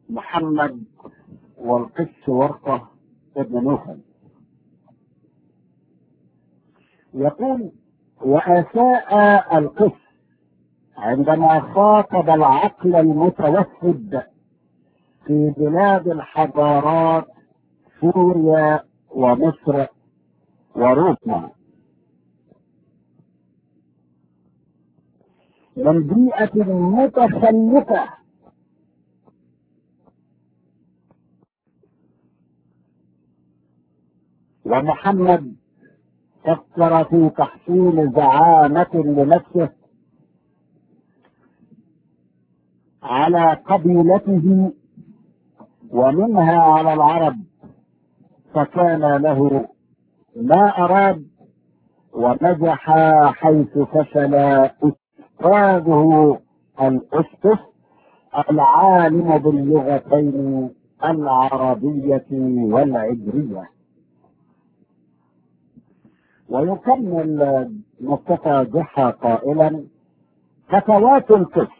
محمد والقس ورقة ابن نوفل يقول وأساء القس عندما خاطب العقل المتوسد في بلاد الحضارات سوريا ومصر وروسيا من بيئة متخلفة ومحمد فكر في تحصيل زعامة لنفسه على قبيلته ومنها على العرب فكان له ما أراد ونجح حيث فشل أستاذه الأسقف العالم باللغتين العربية والعبرية ويكمل مصطفى جحا قائلا فتوات القس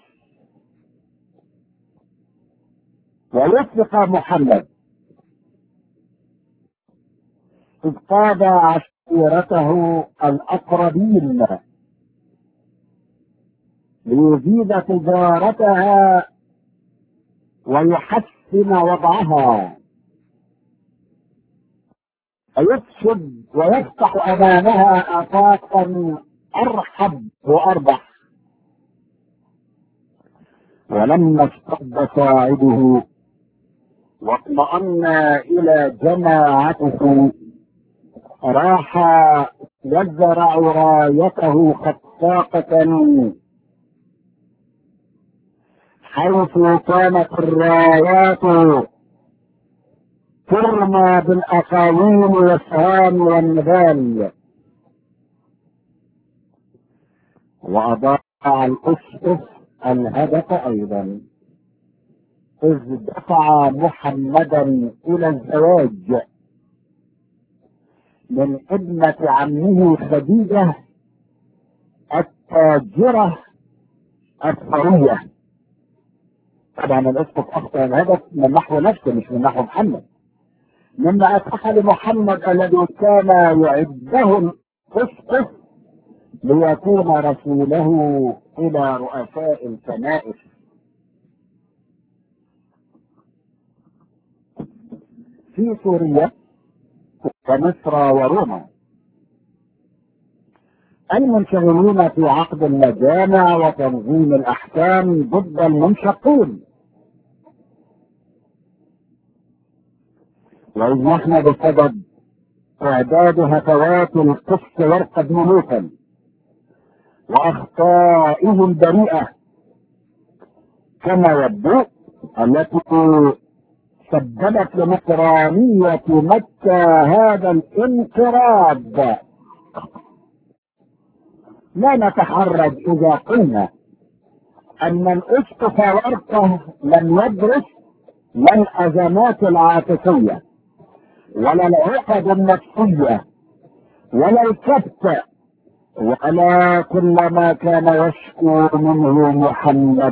ووفق محمد إذ قاد عشيرته الأقربين ليزيد تجارتها ويحسن وضعها ويكسب ويفتح امامها افاقا ارحب واربح ولما اشتد ساعده واطمأن الى جماعته راح يزرع رايته خفاقة حيث كانت الرايات ترمى بالاقاويل والسهام والنبال واضاع الاسقف الهدف ايضا اذ دفع محمدا الى الزواج من ابنة عمه خديجة التاجرة الثرية طبعا الاسقف اخطا الهدف من نحو نفسه مش من نحو محمد مما اتاح لمحمد الذي كان يعده الاسقف ليكون رسوله الى رؤساء الكنائس في سوريا ومصر وروما المنشغلون في عقد المجامع وتنظيم الاحكام ضد المنشقين وإذ نحن بسبب إعداد هفوات القس ورقة بن موسى وأخطائه البريئة كما يبدو التي سببت لنصرانية مكة هذا الانقراض لا نتحرج إذا قلنا أن الأسقف ورقة لم يدرس لا الأزمات العاطفية ولا العقد النفسية ولا الكبت ولا كل ما كان يشكو منه محمد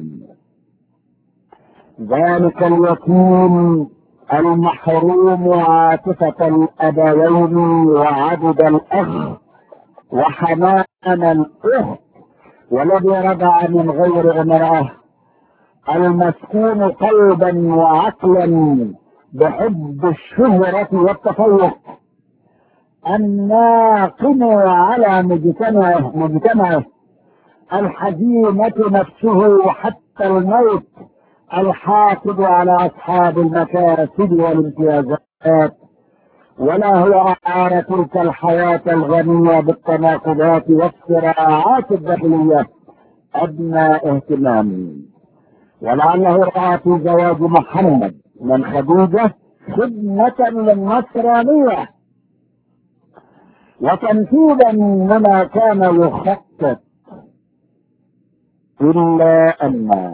ذلك اليتيم المحروم عاطفة الأبوين وعبد الأخ وحنان الأخت والذي رجع من غير امرأة المسكون قلبا وعقلا بحب الشهرة والتفوق الناقم على مجتمعه مجتمعه الحزينة نفسه حتى الموت الحاقد على أصحاب المكاسب والامتيازات ولا هو أعار تلك الحياة الغنية بالتناقضات والصراعات الداخلية أدنى اهتمام ولعله رأى في زواج محمد من خديجة خدمة للنصرانية وتنفيذا لما كان يخطط إلا أن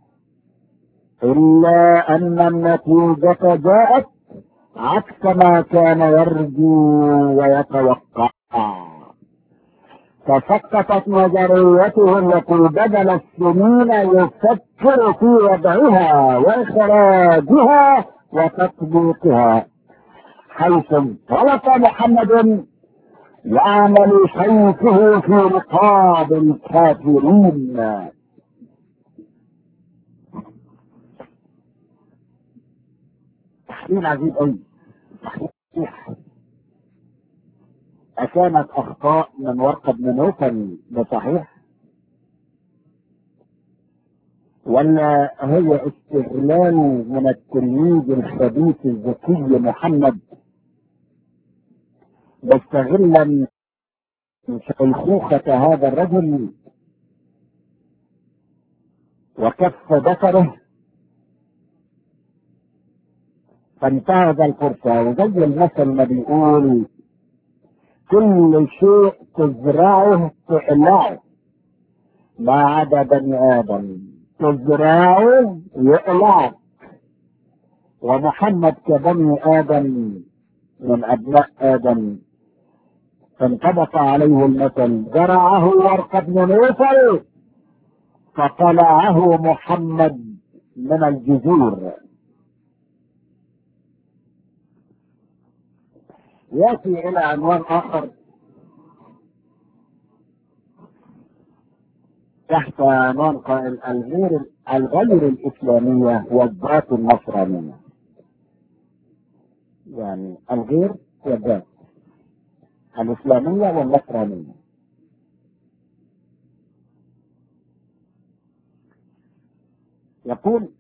إلا أن النتيجة جاءت عكس ما كان يرجو ويتوقع فسقطت نظريته التي بدل السنين يفكر في وضعها واخراجها وتطبيقها حيث انطلق محمد يعمل سيفه في رقاب الكافرين تحليل عجيب قوي صحيح أكانت أخطاء من ورقة بن نوفل ده صحيح؟ ولا هي استغلال من التلميذ الخبيث الذكي محمد مستغلا شيخوخة هذا الرجل وكف بصره فانتهز الفرصة وزي المثل ما بيقول كل شيء تزرعه تقلعه ما عدا بني آدم تزرعه يقلعك ومحمد كبني آدم من أبناء آدم فانطبق عليه المثل زرعه ورقة بن نوفل فقلعه محمد من الجذور ياتي الى عنوان اخر تحت عنوان قائل الغير الغير الاسلاميه والذات النصرانيه يعني الغير والذات الاسلاميه والنصرانيه يقول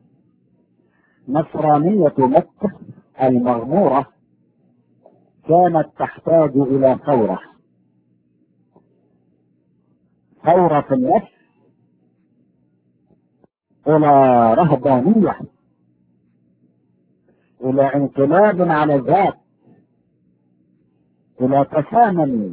نصرانيه مكه المغموره كانت تحتاج الى ثورة ثورة في النفس الى رهبانية الى انقلاب على الذات الى تسامن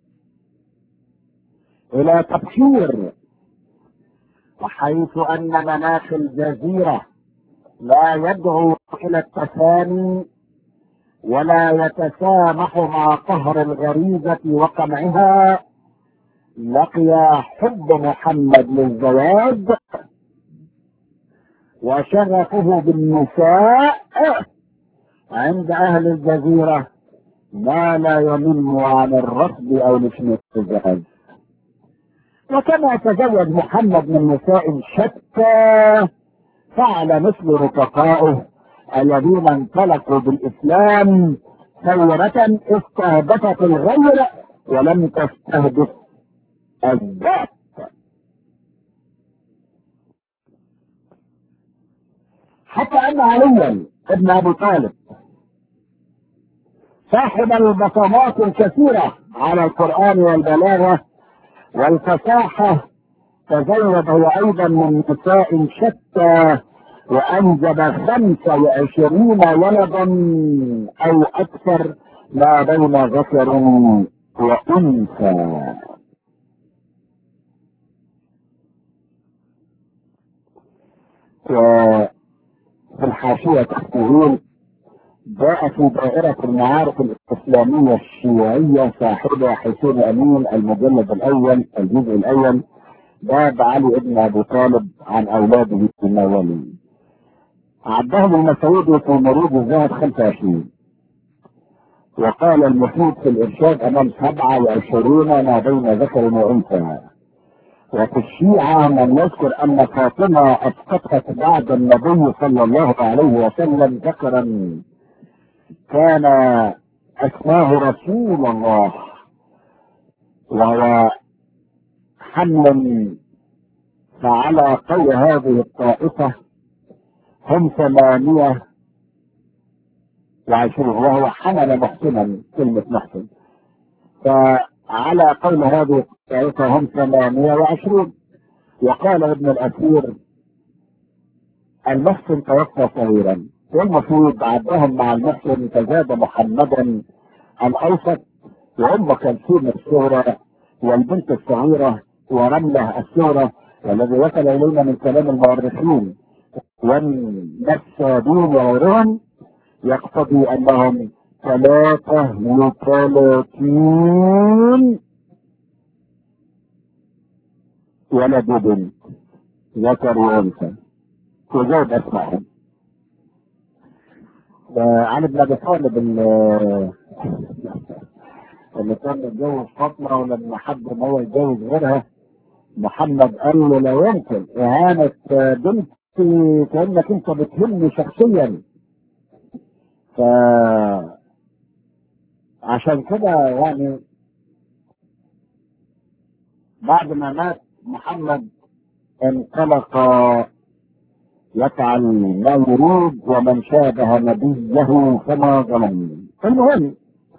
الى تبشير وحيث ان مناخ الجزيرة لا يدعو الى التسامي ولا يتسامح مع قهر الغريزة وقمعها لقي حب محمد للزواج وشغفه بالنساء عند أهل الجزيرة ما لا ينم عن الرفض أو لشمة الزواج وكما تزوج محمد من نساء شتى فعل مثل رفقائه الذين انطلقوا بالاسلام ثورة استهدفت الغير ولم تستهدف الذات حتى ان عليا ابن ابي طالب صاحب البصمات الكثيرة على القرآن والبلاغة والفصاحة تزوج هو أيضا من نساء شتى وأنجب خمسة وعشرين ولدا أو أكثر ما بين ذكر وأنثى وفي الحاشية تقول جاء في دائرة المعارف الإسلامية الشيوعية صاحبها حسين أمين المجلد الأول الجزء الأول باب علي ابن أبي طالب عن أولاده الموالين عدهم المسعودي في مريض الذهب 25 وقال المفيد في الإرشاد أمام 27 ما بين ذكر وأنثى وفي الشيعة من يذكر أن فاطمة أسقطت بعد النبي صلى الله عليه وسلم ذكرا كان اسماه رسول الله وهو حمل فعلى قول هذه الطائفة هم ثمانية وعشرون وهو حمل محسنا كلمة محسن فعلى قول هذه الطائفة هم ثمانية وعشرون وقال ابن الأثير المحسن توفى صغيرا والمفروض عدهم مع المحسن فزاد محمدا الاوسط وام كلثوم الصغرى والبنت الصغيره ورمله الصغرى والذي وصل الينا من كلام المؤرخين والنسابين وغيرهم يقتضي انهم ثلاثة وثلاثين ولد بنت ذكر وانثى وزود اسمائهم علي بن ابي طالب اللي كان متجوز فاطمه ولما حب ان هو يتجوز غيرها محمد قال له لا يمكن اهانه بنتي كانك انت بتهمني شخصيا ف عشان كده يعني بعد ما مات محمد انطلق يفعل ما يريد ومن شابه نبيه فما ظلم المهم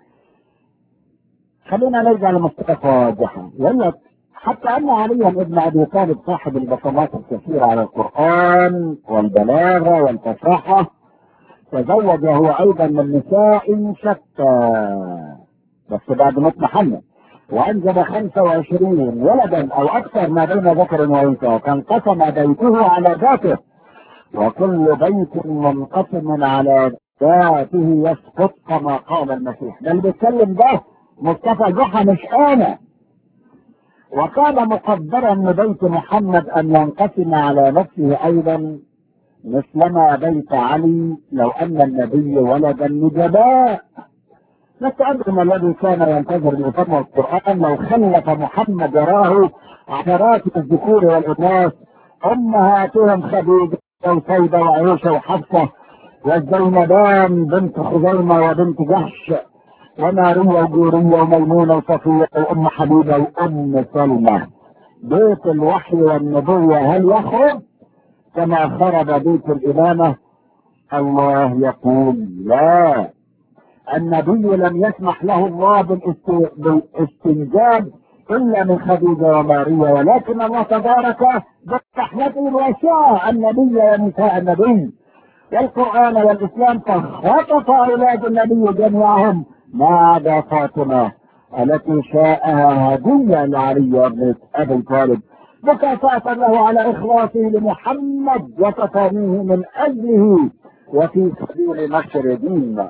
خلينا نرجع لمصطفى جحا يقول لك حتى ان عليا ابن ابي طالب صاحب البصمات الكثيره على القران والبلاغه والفصاحه تزوج هو ايضا من نساء شتى بس بعد موت محمد وانجب 25 ولدا او اكثر ما بين ذكر وانثى فانقسم بيته على ذاته وكل بيت منقسم على ذاته يسقط كما قال المسيح ده اللي بيتكلم ده مصطفى جحا مش انا وكان مقدرا لبيت محمد ان ينقسم على نفسه ايضا مثلما بيت علي لو ان النبي ولد النجباء نتأمل الذي كان ينتظر لفهم القرآن لو خلف محمد يراه عشرات الذكور والإناث أمهاتهم خديجة وسيدة وعيشة وحفصة والزينبان بنت خزيمة وبنت جحش وماريا وجورية وميمونة وصفية وأم حبيبة وأم سلمى بيت الوحي والنبوة هل يخرج كما خرب بيت الإمامة الله يقول لا النبي لم يسمح له الله بالاستنجاب الا من خديجه وماريا ولكن الله تبارك برحمته وشاء النبي ونساء النبي والقران والاسلام فخطف اولاد النبي جميعهم ما عدا فاطمه التي شاءها هديه لعلي بن ابي طالب مكافاه له على اخلاصه لمحمد وتفانيه من اجله وفي سبيل نشر دين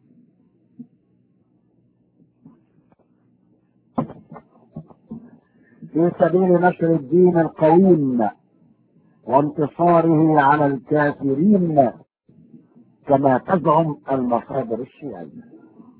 في سبيل نشر الدين القويم وانتصاره على الكافرين كما تزعم المصادر الشيعية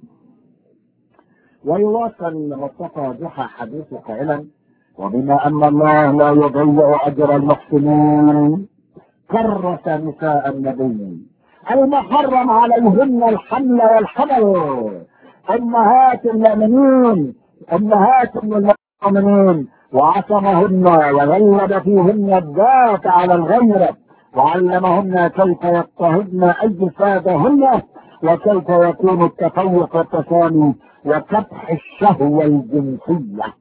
ويواصل مصطفى جحا حديثه قائلا وبما ان الله لا يضيع اجر المحسنين كرس نساء النبي المحرم عليهن الحمل والحمل امهات المؤمنين امهات المؤمنين وعصمهن وغلب فيهن الذات على الغير وعلمهن كيف يضطهدن اجسادهن وكيف يكون التفوق والتسامي وكبح الشهوة الجنسية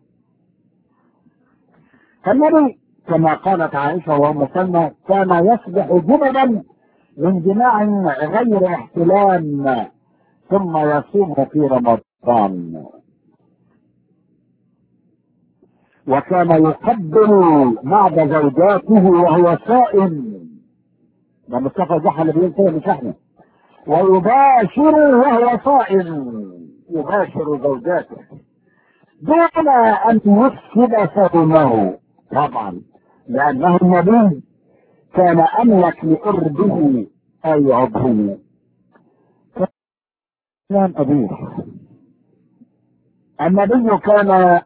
فالنبي كما قالت عائشة وأم سلمى كان يصبح جبلا من جماع غير احتلام ثم يصوم في رمضان وكان يقبل بعض زوجاته وهو صائم ده مصطفى جحا اللي بيقول كده مش احنا ويباشر وهو صائم يباشر زوجاته دون ان يفسد صومه طبعا لانه النبي كان املك لارضه اي عضوه كلام ابيه النبي كان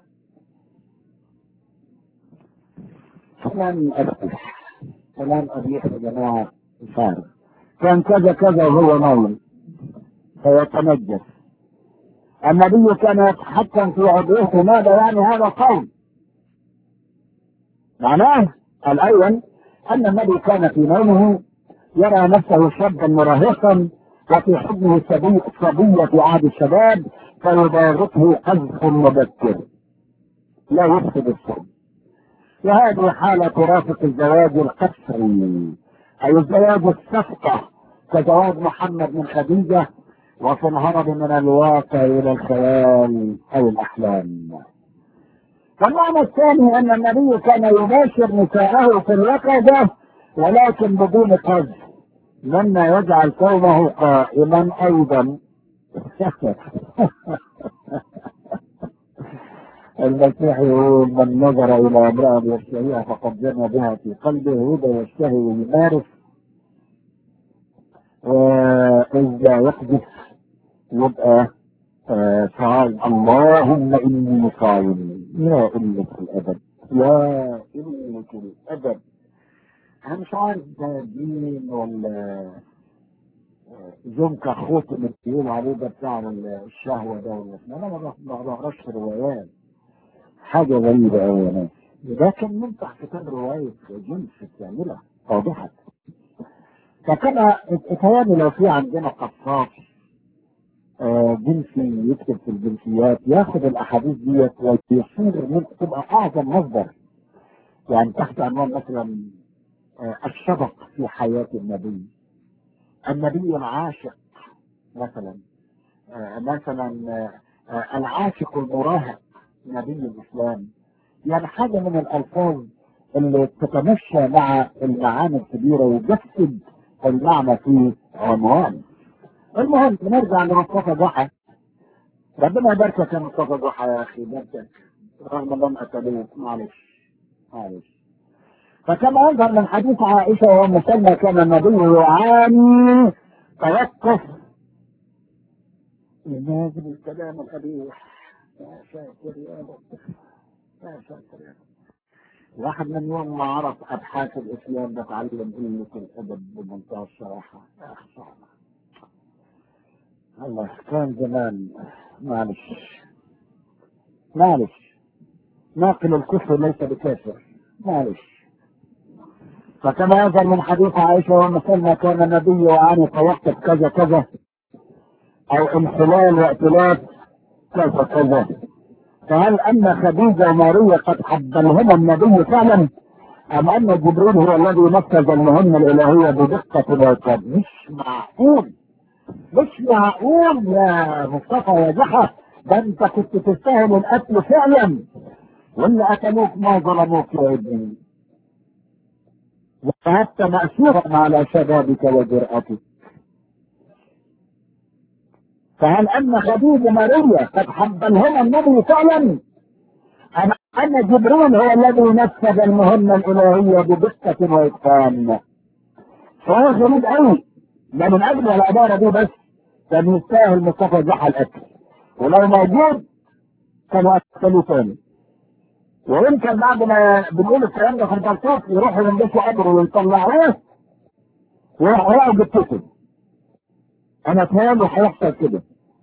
كلام ابيه كلام ابيه يا جماعه فارغ كان كذا كذا وهو نايم فيتنجس النبي كان يتحكم في عضوه ماذا يعني هذا القول معناه الاول ان النبي كان في نومه يرى نفسه شابا مراهقا وفي حضنه صبي صبية في عهد الشباب فيباركه قذف مبكر لا يفسد الصوم وهذه حالة ترافق الزواج القسري أي الزواج الصفقة كزواج محمد من خديجة وفي الهرب من الواقع إلى الخيال أو الأحلام والمعنى الثاني أن النبي كان يباشر نساءه في اليقظة ولكن بدون قذف مما يجعل صومه قائما أيضا المسيح يقول من نظر الى امرأة يشتهيها فقد زنى بها في قلبه وإذا يشتهي ويمارس وإذا يقذف يبقى آه، صايم اللهم إني صايم يا قلة الأدب يا قلة الأدب أنا مش عارف ده دين ولا زمك اخوك اللي بيقول عليه ده بتاع الشهوة ده ولا اسمه انا ما ما بقراش في روايات حاجة غريبة قوي يا ناس ده كان ينفع كتاب رواية جنس بتعملها واضحة فكان اتهيألي لو في عندنا قصاص آه، جنسي يكتب في الجنسيات ياخد الاحاديث ديت ويصير من تبقى اعظم مصدر يعني تحت عنوان مثلا آه، الشبق في حياة النبي النبي العاشق مثلا آه، مثلا آه، آه، العاشق المراهق نبي الاسلام يعني حاجه من الالفاظ اللي تتمشى مع المعاني الكبيره ويجسد المعنى في عنوان المهم نرجع لمصطفى ضحى ربنا يباركك يا مصطفى ضحى يا اخي باركك رغم انهم قتلوك معلش معلش فكما يظهر من حديث عائشه وام سلمى كان النبي يعاني توقف لازم الكلام القبيح يا ساتر يا رب يا ساتر يا رب واحد من يوم ما عرف ابحاث الاسلام بتعلم قله الادب بمنتهى الصراحه يا اخي صعبه الله كان زمان معلش معلش ناقل الكفر ليس بكافر معلش فكما يظهر من حديث عائشة ومثلنا كان النبي يعاني توقف كذا كذا أو انحلال وائتلاف كذا كذا فهل أن خديجة وماريا قد حبلهما النبي فعلا أم أن جبريل هو الذي نفذ المهمة الإلهية بدقة وإتقان مش معقول مش معقول يا مصطفى يا جحا ده أنت كنت تستاهل القتل فعلا واللي قتلوك ما ظلموك يا ابني وذهبت مأسورا على شبابك وجرأتك فهل أن خديجة ماريا قد حبلهما النبي فعلا أم أن جبريل هو الذي نفذ المهمة الإلهية بدقة وإتقان فهو غريب قوي ده من أجل العبارة دي بس كان يستاهل مصطفى زحى الأكل ولو موجود كانوا أكلوا تاني ويمكن بعد ما بنقول الكلام ده في البلطوط يروحوا يلبسوا قبره ويطلعوه ويروحوا يقعدوا بالكتب انا اتهيألي هيحصل كده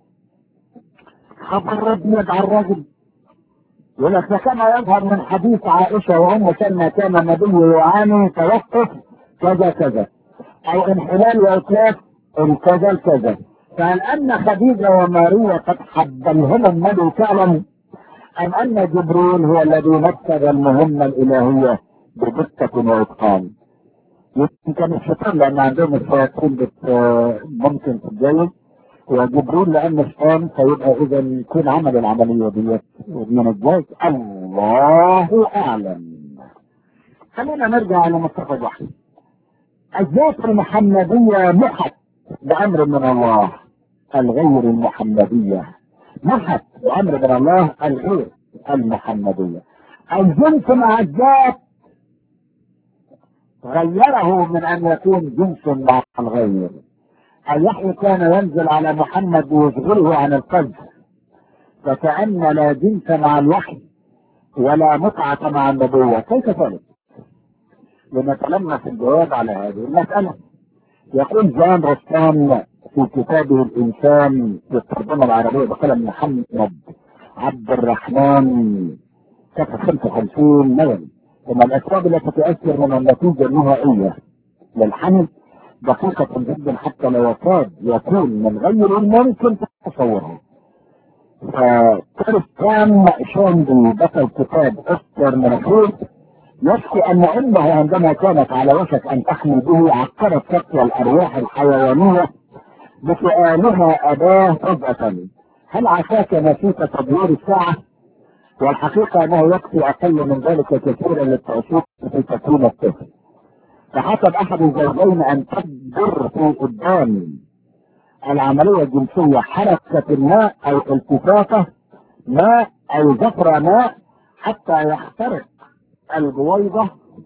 خبر ابنك على الرجل يقول لك كما يظهر من حديث عائشة وأم سلمى كان النبي يعاني توقف كذا كذا أو انحلال وإتلاف الكذا الكذا فهل أن خديجة وماريا قد حبلهما النبي فعلا أم أن جبريل هو الذي نفذ المهمة الإلهية بدقة وإتقان يمكن الشيطان لأن عندهم الشياطين بت ممكن تتجوز وجبريل لأن الشيطان فيبقى إذا يكون عمل العملية ديت من الجواز الله أعلم خلينا نرجع على مصطفى جحش الذات المحمدية محت بأمر من الله الغير المحمدية محت بأمر من الله الغير المحمدية الجنس مع الذات غيره من أن يكون جنس مع الغير الوحي كان ينزل على محمد ويشغله عن القلب فكأن لا جنس مع الوحي ولا متعة مع النبوة كيف ذلك؟ لنتلمس الجواب على هذه المسألة يقول جان رستان في كتابه الإنسان في الترجمة العربية بقلم محمد عبد الرحمن صفحة 55 نووي ان الاسباب التي تؤثر من النتيجه النهائيه للحمل دقيقة جدا حتى لو يكاد يكون من غير الممكن تصورها. فكريس كان شوندي بطل كتاب استر مناخير يشكو ان امه عندما كانت على وشك ان تحمل به عقرت فتوى الارواح الحيوانيه بسؤالها اباه فجأة هل عساك نسيت تدوير الساعة؟ والحقيقة أنه يكفي أقل من ذلك كثيرا للتأثير في تكوين الطفل. فحسب أحد الزوجين أن تدبر في قدام العملية الجنسية حركة ما أو التفاتة ما او زفر ماء حتى يخترق البويضة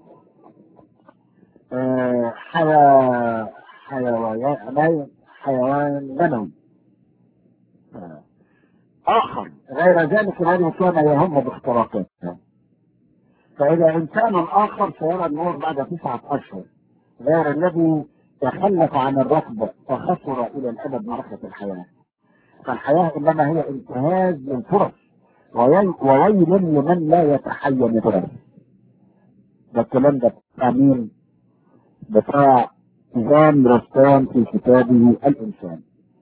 آه، حيا حيوان حيوان منوي آه، آخر غير ذلك الذي كان يهم باختراقه فإذا إنسان آخر سيرى النور بعد تسعة أشهر غير الذي تخلف عن الركض وخسر إلى الأبد معركة الحياة فالحياة إنما هي انتهاز للفرص وويل وويل لمن لا يتحين فرص ده الكلام ده بتاع مين؟ بتاع جان رستان في كتابه الإنسان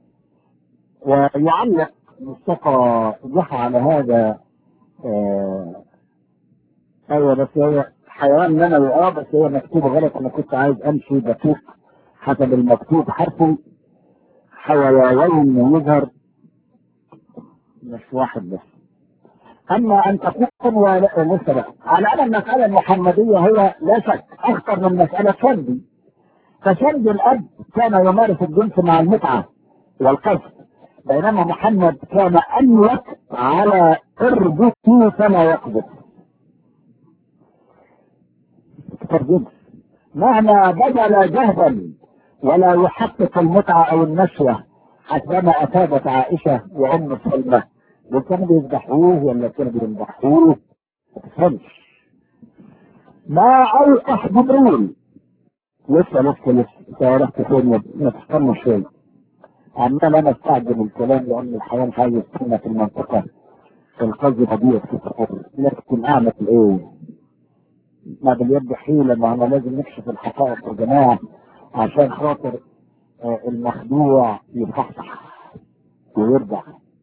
ويعلق مصطفى جحا على هذا آه ايوه بس هي حيوان منوي اه بس هي مكتوبه غلط انا كنت عايز امشي دقيق حسب المكتوب حرفي حيوان يظهر مش واحد بس اما ان تكون ولسه على ان المساله المحمديه هي لا شك اخطر من مساله شندي فشند الاب كان يمارس الجنس مع المتعه والقصد بينما محمد كان املك على ارضه فلا يقبض الجنس مهما بذل جهدا ولا يحقق المتعة أو النشوة حسبما أفادت عائشة وأم سلمى دول كانوا بيذبحوه ولا كانوا بيذبحوه ما تفهمش ما أوقح جبريل لسه لسه لسه تعرفت فين ما تستنى شوية عمال أنا أستعجل الكلام لأن الحياة هاي السنة في المنطقة في القصد بديع في التقرب لكن أعمل إيه؟ ما باليد حيلة ما انا لازم نكشف الحقائق يا جماعة عشان خاطر آه المخدوع يصحصح ويرجع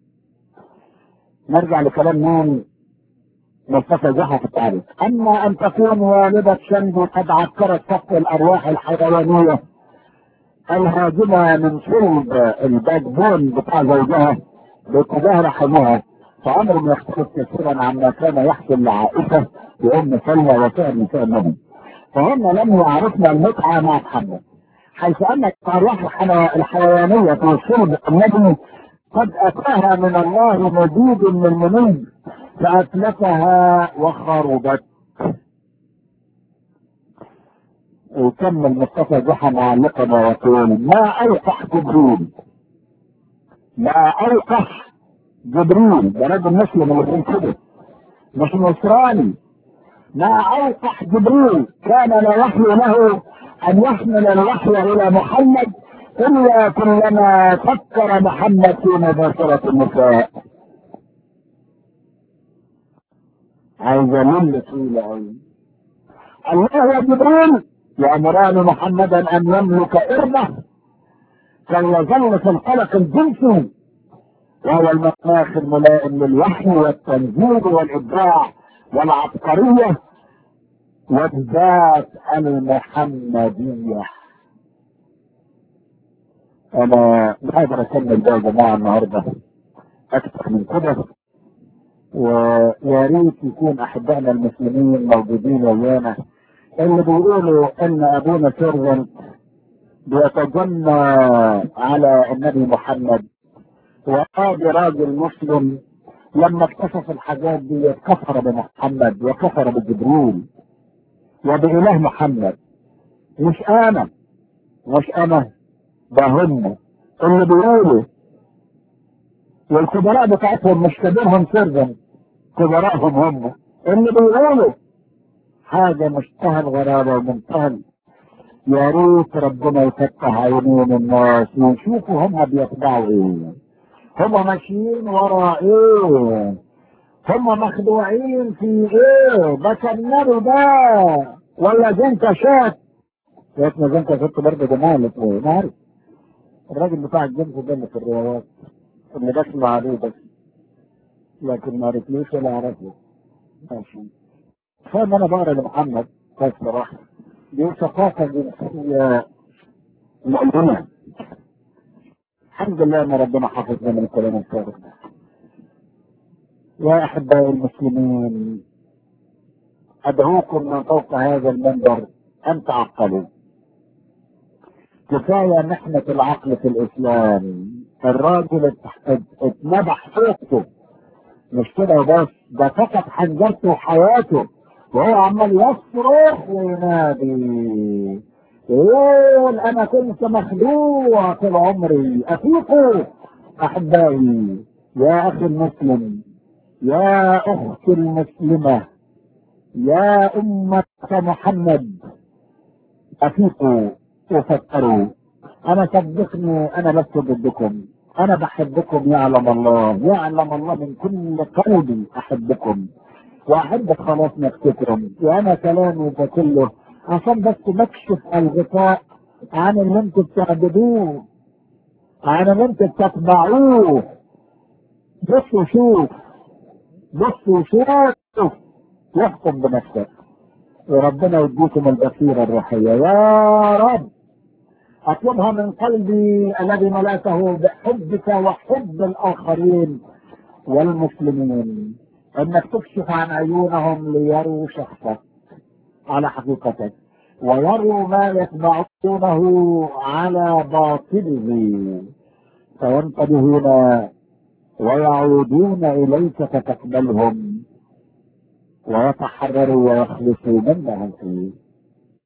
نرجع لكلام مين مصطفى زحف في التعريف اما ان تكون والدة شندو قد عكرت صف الارواح الحيوانية الهاجمة من صلب الباك بون بتاع زوجها باتجاه رحمها فامر يختلف كثيرا عما كان يحصل لعائشه وام سلمى وسائر نساء النبي فهم لم يعرفن المتعه مع محمد حيث ان الارواح الحيوانيه في صلب النبي قد اتاها من الله مزيد من مني فاتلفها وخربت يكمل مصطفى جحا معلقا ويقول ما اوقح جبريل ما اوقح جبريل ده راجل مسلم اللي بيقول كده مش نصراني ما اوقح جبريل كان لا يحي له ان يحمل الوحي الى محمد الا كلما فكر محمد في مباشرة النساء عايز من طويلة أوي الله يا جبريل يأمران محمدا أن يملك إربه فليظل في القلق الجنسي وهو المناخ الملائم للوحي والتنزيل والإبداع والعبقرية والذات المحمدية أنا مش قادر أكمل ده يا جماعة النهاردة أكثر من كده ويا ريت يكون أحبائنا المسلمين موجودين ويانا اللي بيقولوا إن أبونا سيرفنت بيتجنى على النبي محمد وهذا راجل مسلم لما اكتشف الحاجات دي كفر بمحمد وكفر بجبريل وبإله محمد مش أنا مش أنا ده هم اللي بيقولوا والكبراء بتاعتهم مش كبيرهم سرا كبراءهم هم اللي بيقولوا حاجة منتهى الغرابة ومنتهى يا ريت ربنا يفتح عينين الناس ويشوفوا هم بيتبعوا ايه هم ماشيين ورا ايه هم مخدوعين في ايه ده كان نبي ده ولا زنكة شات يا اسمه زنكة شات برضه ده مالك ايه ما عارف الراجل بتاع الجنس ده اللي في الروايات اللي بسمع عليه بس لكن ما عرفلوش ولا اعرفه ماشي فاهم انا بقرا لمحمد بس صراحه دي ثقافه جنسيه مؤلمه الحمد لله ان ربنا حفظنا من الكلام الفارغ ده يا احبائي المسلمين ادعوكم من فوق هذا المنبر ان تعقلوا كفايه محنه العقل في الاسلام الراجل اتنبح فوقته مش كده وبس ده فقد حنجرته وحياته وهو عمال يصرخ وينادي يقول انا كنت مخدوع طول عمري افيقوا احبائي يا اخي المسلم يا اختي المسلمه يا امه محمد افيقوا وفكروا انا صدقني انا لست ضدكم انا بحبكم يعلم الله يعلم الله من كل قلبي احبكم واحبك خلاص نفتكرهم وانا كلامي ده كله عشان بس نكشف الغطاء عن اللي انتوا بتعبدوه عن اللي انتوا بتتبعوه بص وشوف بص وشوف واحكم بنفسك وربنا يديكم البصيرة الروحية يا رب اطلبها من قلبي الذي ملأته بحبك وحب الاخرين والمسلمين انك تكشف عن عيونهم ليروا شخصك على حقيقتك ويروا ما يتبعونه على باطله فينتبهون ويعودون اليك فتقبلهم ويتحرروا ويخلصوا منهم فيه